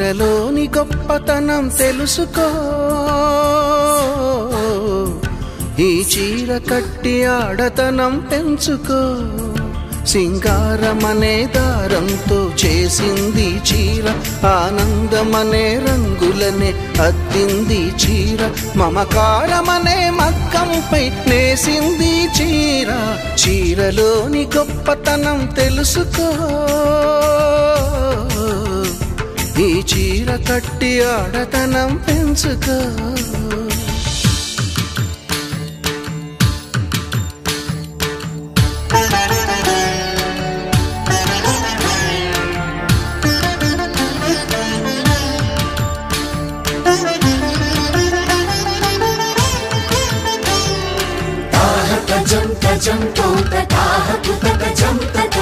చీరలోని గొప్పతనం తెలుసుకో ఈ చీర కట్టి ఆడతనం పెంచుకో సింగారమనే దారంతో చేసింది చీర ఆనందమనే రంగులనే అద్దింది చీర మమకారమనే మక్కంపై నేసింది చీర చీరలోని గొప్పతనం తెలుసుకో ఈ చీర కట్టి ఆడతనం పెంచుకో తాహ తజం తజం తోత తాహ కుత తజం తజ